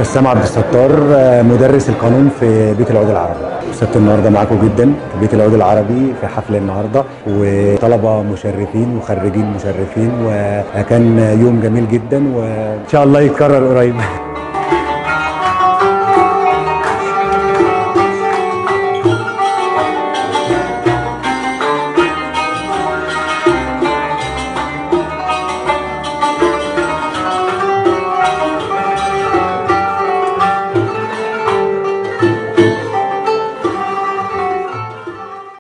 بسام عبد الستار آه، مدرس القانون في بيت العود العربي سبت النهارده معاكم جدا في بيت العود العربي في حفل النهارده وطلبه مشرفين وخريجين مشرفين وكان يوم جميل جدا وان شاء الله يتكرر قريب